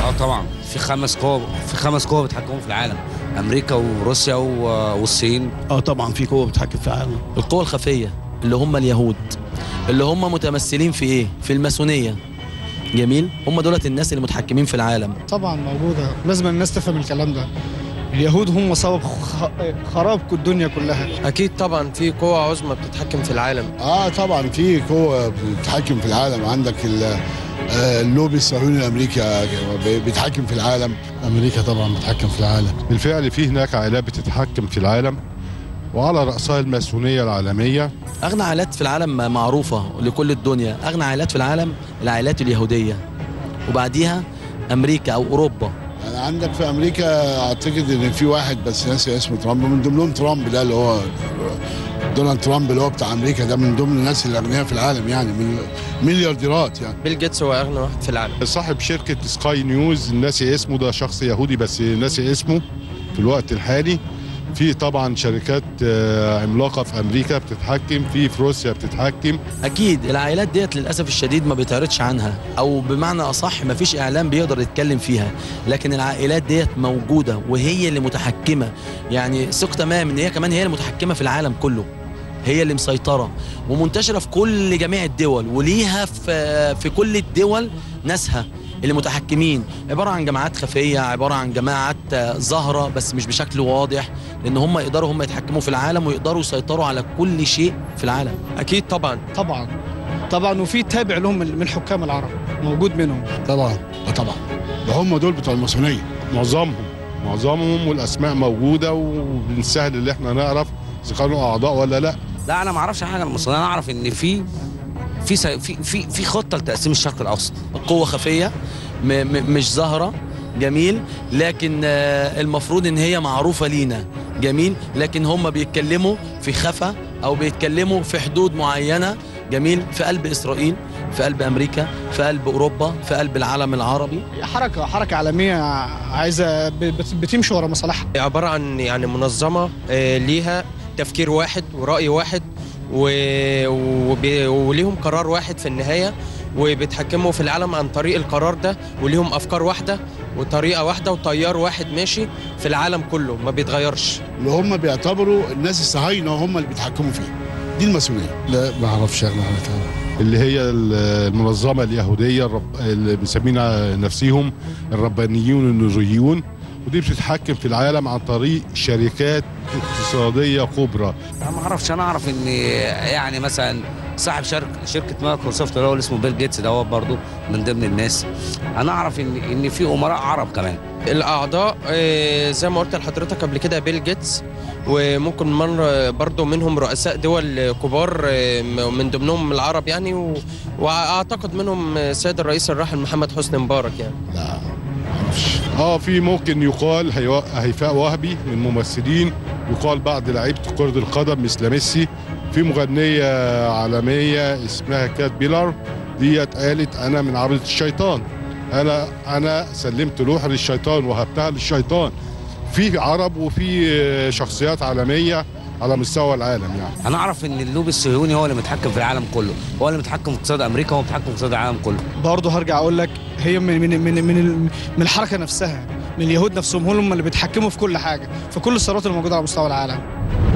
اه طبعا في خمس قوى في خمس قوى بيتحكموا في العالم امريكا وروسيا و- والصين اه طبعا في قوه بتحكم في العالم القوى الخفيه اللي هم اليهود اللي هم متمثلين في ايه في الماسونيه جميل هم دولت الناس اللي متحكمين في العالم طبعا موجودة لازم الناس تفهم الكلام ده اليهود هم سبب خ- خراب الدنيا كلها اكيد طبعا في قوة عظمى بتتحكم في العالم اه طبعا في قوه بتتحكم في العالم عندك ال- آه، اللوبي الصهيوني الامريكي بيتحكم في العالم امريكا طبعا بتحكم في العالم بالفعل في هناك عائلات بتتحكم في العالم وعلى رأسها الماسونية العالمية اغنى عائلات في العالم معروفه لكل الدنيا اغنى عائلات في العالم العائلات اليهوديه وبعديها امريكا او اوروبا يعني عندك في امريكا اعتقد ان في واحد بس ناسي اسمه ترامب من ضمنهم ترامب ده اللي هو دونالد ترامب اللي هو بتاع امريكا ده من ضمن الناس الاغنياء في العالم يعني من مليارديرات يعني بيل جيتس هو اغنى واحد في العالم صاحب شركة سكاي نيوز ناسي اسمه ده شخص يهودي بس ناسي اسمه في الوقت الحالي في طبعا شركات آه، عملاقة في أمريكا بتتحكم في في روسيا بتتحكم اكيد العائلات ديت للاسف الشديد ما بيتعرضش عنها او بمعنى اصح ما فيش اعلام بيقدر يتكلم فيها لكن العائلات ديت موجوده وهي اللي متحكمه يعني ثق تمام ان هي كمان هي اللي متحكمه في العالم كله هي اللي مسيطره ومنتشره في كل جميع الدول وليها في في كل الدول ناسها اللي متحكمين عباره عن جماعات خفيه عباره عن جماعات آه، ظاهره بس مش بشكل واضح لان هم يقدروا هم يتحكموا في العالم ويقدروا يسيطروا على كل شيء في العالم اكيد طبعا طبعا طبعا وفي تابع لهم من من الحكام العرب موجود منهم طبعا آه طبعا ده هم دول بتوع الماسونيه معظمهم معظمهم والأسماء موجودة ومن سهل اللي احنا نعرف إذا كانوا أعضاء ولا لا لا انا ما اعرفش حاجه عن المصريين انا اعرف ان في في س- في في في خطه لتقسيم الشرق الاوسط قوة خفية م م مش ظاهرة جميل لكن آه، المفروض ان هي معروفة لينا جميل لكن هم بيتكلموا في خفا او بيتكلموا في حدود معينة جميل في قلب اسرائيل في قلب امريكا في قلب اوروبا في قلب العالم العربي حركة حركة عالمية عايزة ب- بت- بتمشي ورا مصالحها عبارة عن يعني منظمة آه، ليها تفكير واحد ورأي واحد و- وبي- وليهم قرار واحد في النهاية وبيتحكموا في العالم عن طريق القرار ده وليهم أفكار واحدة وطريقة واحدة وتيار واحد ماشي في العالم كله ما بيتغيرش اللي هم بيعتبروا الناس الصهاينه هم اللي بيتحكموا فيه دي الماسونيه لا ما اعرفش اغنى عنها تاني. اللي هي المنظمة اليهودية الرب... اللي مسمينها نفسهم الربانيون النوريون ودي بتتحكم في العالم عن طريق شركات اقتصادية كبرى انا ما اعرفش انا اعرف ان يعني مثلا صاحب شركه شركه مايكروسوفت اللي هو اللي اسمه بيل جيتس ده هو برضه من ضمن الناس انا اعرف ان ان في امراء عرب كمان الأعضاء آه، زي ما قلت لحضرتك قبل كده بيل جيتس وممكن من برضه منهم رؤساء دول كبار آه، من ضمنهم العرب يعني و- واعتقد منهم السيد الرئيس الراحل محمد حسني مبارك يعني لا ما اعرفش اه في ممكن يقال هيو- هيفاء وهبي من الممثلين يقال بعض لعيبه كره القدم مثل ميسي في مغنيه عالميه اسمها كات بيلر ديت قالت انا من عبده الشيطان انا انا سلمت روحي للشيطان وهبتها للشيطان في عرب وفي آه، شخصيات عالميه على مستوى العالم يعني انا اعرف ان اللوبي الصهيوني هو اللي متحكم في العالم كله هو اللي متحكم في اقتصاد امريكا هو متحكم في اقتصاد العالم كله برضه هرجع اقول لك هي من من من من, ال- من الحركة نفسها من اليهود نفسهم هم اللي بيتحكموا في كل حاجة في كل الثروات الموجودة على مستوى العالم